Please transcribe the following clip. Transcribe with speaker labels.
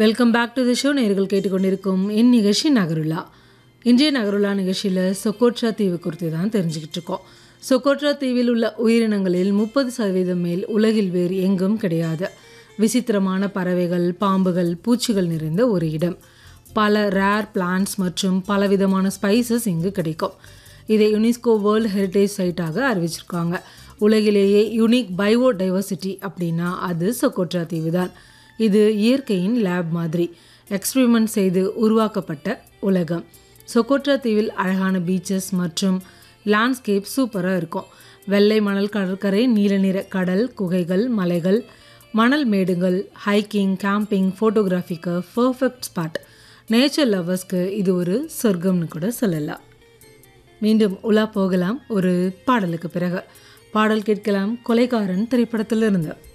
Speaker 1: welcome back to the show நேர்கள் கேட்டுக்கொண்டிருக்கும் இந்நிகழ்ச்சி நகருலா இன்றைய நகருலா நிகழ்ச்சியில் சொக்கோட்ரா தீவு குறித்து தான் தெரிஞ்சுக்கிட்டு இருக்கோம் சொக்கோட்ரா தீவில் உள்ள உயிரினங்களில் முப்பது சதவீதம் மேல் உலகில் வேறு எங்கும் கிடையாது விசித்திரமான பறவைகள் பாம்புகள் பூச்சிகள் நிறைந்த ஒரு இடம் பல ரேர் பிளான்ட்ஸ் மற்றும் பலவிதமான ஸ்பைசஸ் இங்கு கிடைக்கும் இதை யுனெஸ்கோ வேர்ல்டு ஹெரிட்டேஜ் சைட்டாக அறிவிச்சிருக்காங்க உலகிலேயே யுனிக் பைவோ டைவர்சிட்டி அப்படின்னா அது சொக்கோட்ரா தீவு தான் இது இயற்கையின் லேப் மாதிரி எக்ஸ்பிரிமெண்ட் செய்து உருவாக்கப்பட்ட உலகம் சொக்கோட்ரா தீவில் அழகான பீச்சஸ் மற்றும் லேண்ட்ஸ்கேப் சூப்பராக இருக்கும் வெள்ளை மணல் கடற்கரை நீல நிற கடல் குகைகள் மலைகள் மணல் மேடுகள் ஹைக்கிங் கேம்பிங் ஃபோட்டோகிராஃபிக்கு பர்ஃபெக்ட் ஸ்பாட் நேச்சர் லவர்ஸ்க்கு இது ஒரு சொர்க்கம்னு கூட சொல்லலாம் மீண்டும் உலா போகலாம் ஒரு பாடலுக்கு பிறகு பாடல் கேட்கலாம் கொலைகாரன் திரைப்படத்திலிருந்து